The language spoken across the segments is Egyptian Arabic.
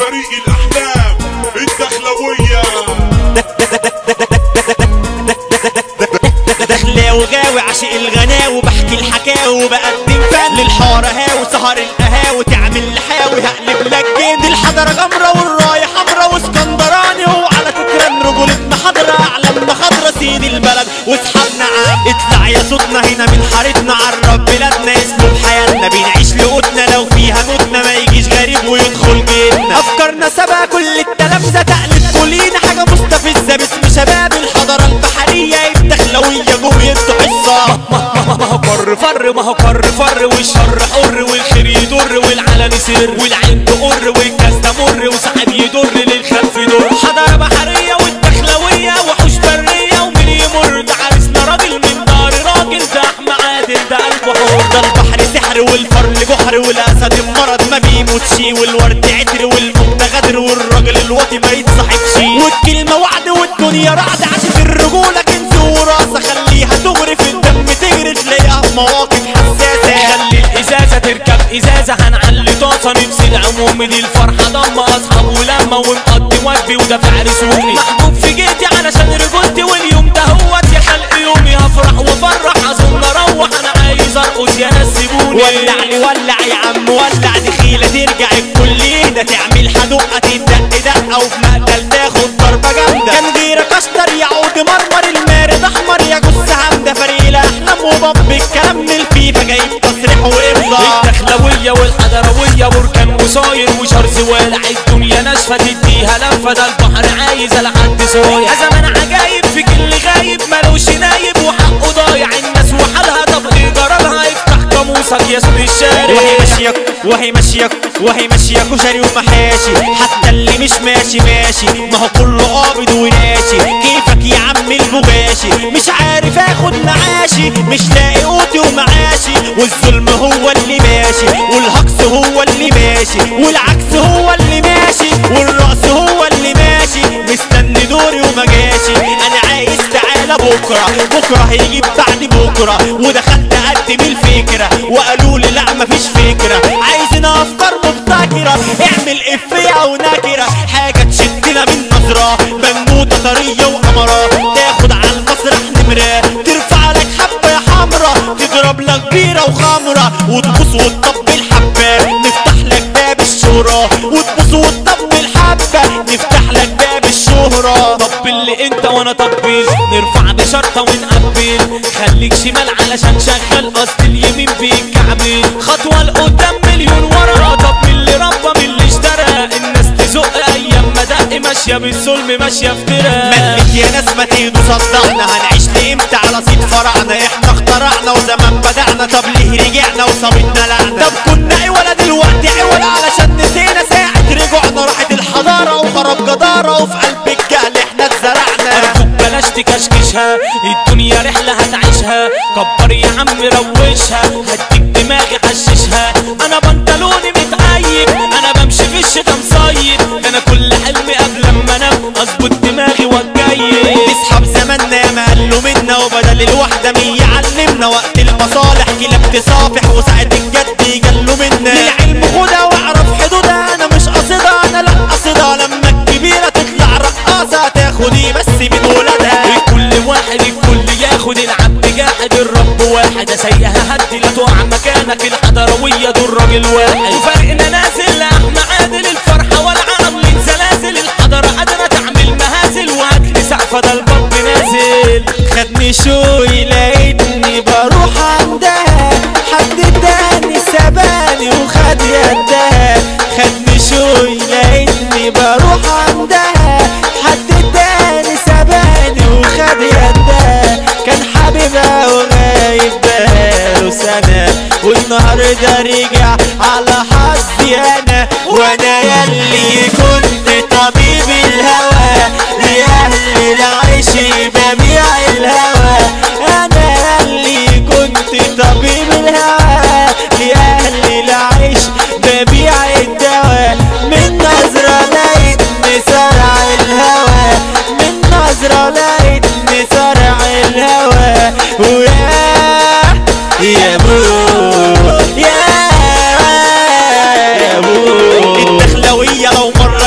فريق الاحلام الدخلويه دخلاوي غاوي عاشق الغناوي بحكي الحكاوي وبقدم فن للحارة هاوي سهر القهاوي تعمل لحاوي هقلب لك جن الحضرة جمرة والراية حمرا واسكندراني وعلى فكرة ان رجولتنا حضرة اعلامنا خضرة سيد البلد واصحابنا عام اطلع يا صوتنا هنا من حارتنا عرب بلادنا اسلوب حياتنا بنعيش لقوتنا لو فيها موتنا ما يجيش غريب ويدخل جيتنا افكارنا سبق كل التلامذة تقلب كلنا حاجة مستفزة باسم شباب الحضارة البحرية الدخلوية جوه يدوا حصة ما هو كر فر ما هو كر فر والشر حر والخير يضر والعلن سر والعين تقر والكاس تمر وساعات يضر للخلف يضر حضارة بحرية والدخلوية وحوش برية ومن يمر ده عريسنا راجل من دار راجل ده احمى عادل ده قلبه حر ده البحر سحر والفرل بحر والاسد المرض ما بيموتش والورد عطر والموت غدر والراجل الواطي ما يتصاحبش والكلمه وعد والدنيا رعد عاشت الرجوله كنز وراسه خليها تغري في الدم تجري تلاقيها في مواقف حساسه خلي الازازه تركب ازازه هنعلي طاسه نفسي العموم دي الفرحه ضم اصحاب ولما ونقضي وجبي ودافع رسومي محبوب في جيتي علشان رجولتي واليوم ده هوت يا خلق يومي هفرح وافرح اظن اروح انا عايز ارقص يا ناس سيبوني ولع لي ولع يا عم ولع دخيله ترجع الكل ده تعمل حدقه تدق دقه وفي مقتل تاخد ضربه جامده كان غيرك اشطر يعود مرمر المارد احمر يا جث همده فريق الاحلام وباب الكلام من الفيفا جايب تصريح وامضاء الدخلوية والحضروية بركان وصاير وشرز والع الدنيا ناشفة تديها لفة ده البحر عايز لحد صايع زمان عجايب في كل غايب ملوش نايب وحقه ضايع الناس وحالها طب ايه جرالها افتح قاموسك يا اسم الشارع وهي ماشية وهي ماشية وهي ماشية كشري ومحاشي حتى اللي مش ماشي ماشي ما هو كله قابض وناشي كيفك يا عم البغاشي مش عارف اخد معاشي مش لاقي قوتي ومعاشي والظلم هو اللي ماشي والهجص هو اللي ماشي والعكس هو اللي ماشي والرأس هو اللي ماشي مستني دوري وما جاشي انا عايز تعالى بكرة بكرة هيجيب بعد بكرة ودخلت اقدم الفكرة وقالوا لي لا مفيش فكرة عايزين افكار مبتكرة اعمل افية او نكرة حاجة تشدنا من نظرة بنوتة طرية وقمرة تاخد على المسرح نمرة ترفع لك حبة يا حمرا تضرب لك بيرة وخمرة وتبوس وتطبل حبة نفتح لك باب الشهرة وتبوس وتطبل حبة نفتح لك باب الشهرة طبل لي انت وانا طبل نرفع بشرطة ونقبل خليك شمال علشان شغال قصد اليمين بيكعبل خطوة لقدام مليون ورا طب من اللي ربى من اللي اشترى الناس تزق ايام ما دق ماشية بالظلم ماشية في ترى ملك يا ناس ما تيجوا صدعنا هنعيش لامتى على صيد فرعنا احنا اخترعنا وزمان بدعنا طب ليه رجعنا وصابتنا لعنة طب كنا عولا دلوقتي عولا علشان نسينا ساعة رجوعنا راحت الحضارة وخرب جدارة وفي قلب الجهل احنا اتزرعنا ارجوك بلاش تكشكشها الدنيا رحلة هتعيشها كبر يا عم روشها هديك دماغي حششها انا بنطلوني متقيب انا بمشي في الشتا مصيب انا كل حلمي قبل ما انام اظبط دماغي والجاي اصحاب زماننا يا ما قالوا منا وبدل الوحدة مية علمنا وقت المصالح كلاب تصافح وساعة الجد يجلوا منا للعلم خدها واعرف حدودها انا مش قصدها انا لا قصدها لما الكبيرة تطلع رقاصة تاخدي بس من ولادها الكل واحد الكل ياخد العبد جاحد الرب واحد اسيها هدي لا تقع مكانك الحضروية دول راجل واحد وفرقنا نازل لاحنا عادل الفرحة والعاملين زلازل الحضرة قادرة تعمل مهازل وهاتلي سقفة ده الباب نازل خدني شوي لقيتني بروح عندها حد تاني سباني وخد يدها خدني شوي لقيتني بروح عندها حد تاني سباني وخد يدها كان حبيبها وغايب بقاله سنة والنهاردة رجع على حظي أنا وأنا يلي كنت طبيب الهوى لأهل العيش ببيع الهوى أنا يلي كنت طبيب الهوى لأهل العيش ببيع الدواء من نظرة لقيتني سرع الهوى من نظرة لقيتني سرع الهوى ويا يا بو يا يا بو الدخلوية لو مرة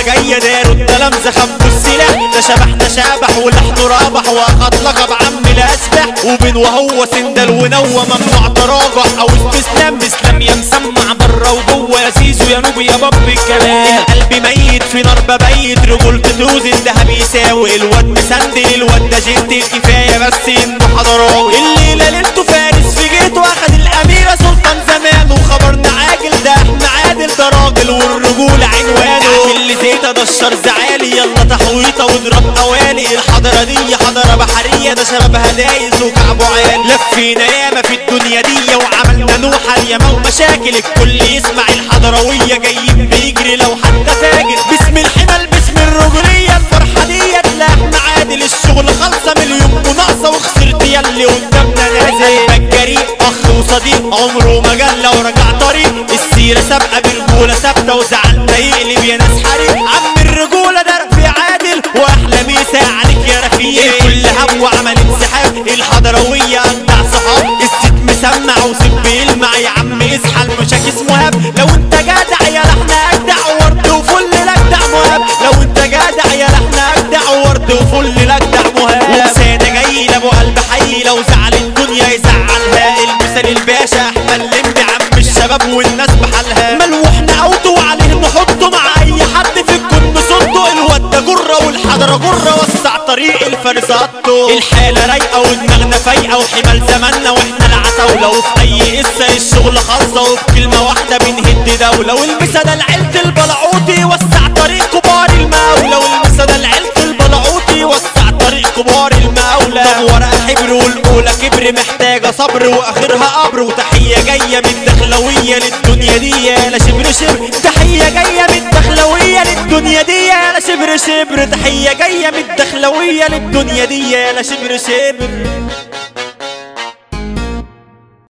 غزة خبوا السلاح ده شبح ده شابح ولحنه رابح واخد لقب عم الاسبح وبين وهو سندل ونوى ممنوع تراجع او استسلام اسلام يا مسمع بره وجوه يا زيزو يا نوب يا باب الكلام القلب ميت في نار ببيت رجولته توزن ده بيساوي الواد مسندل الواد ده جنتل كفايه بس انه حضراوي الليله ليلته فارس في جيته واخد الاميره سلطان زمان وخبرنا عاجل ده احنا عادل ده راجل والرجوله عنوانه اللي زيته ده الشر زعالي يلا تحويطه واضرب قوالي الحضره دي حضره بحريه ده شبابها دايز وكعبه عالي لفينا ياما في الدنيا دي وعملنا نوحه الياما ومشاكل الكل يسمع الحضرويه جايين بيجري لو حتى تاجر باسم الحمل باسم الرجوليه الفرحه ديت لا احنا عادل الشغل خالصه مليون وناقصه وخسرت ياللي قدامنا نازل بجري اخ وصديق عمره ما جال لو رجع طريق السيره سابقه برجوله ثابته وزعلنا يقلب يا ناس حريق عم الرجوله ده رفيع عادل واحلى ميسا عليك يا رفيق الكل هب وعمل انسحاب الحضرويه اجدع صحاب الست مسمع وسب يلمع يا عم اصحى المشاك اسمه هاب لو انت جدع يا لحنا اجدع ورد وفل لجدع مهاب لو انت جدع يا لحنا اجدع ورد وفل لجدع مهاب وسادة جاي لابو قلب حي لو زعل الدنيا يزعلها المثال الباشا احمد اللمبي عم الشباب والناس بحالها ملوحنا اوتو وعليه نحطه مع اي حد في الكون نصده الواد ده جره والحضره جره وسع طريق الفرزاتو الحاله رايقه ودماغنا فايقه وحمال زماننا واحنا العتاوله وفي اي قصه الشغل خالصه وفي كلمه واحده بنهد دوله والمسا ده العيله البلعوطي وسع طريق كبار المولى والمسا ده العيله البلعوطي وسع طريق كبار المولى طب ورقه حبر والاولى كبر محتاجه صبر واخرها قبر وتحيه جايه من الدخلويه للدنيا دي يا شبر شبر تحيه جايه من الدخلويه للدنيا دي يا شبر شبر تحيه جايه من الدخلويه للدنيا دي يا شبر شبر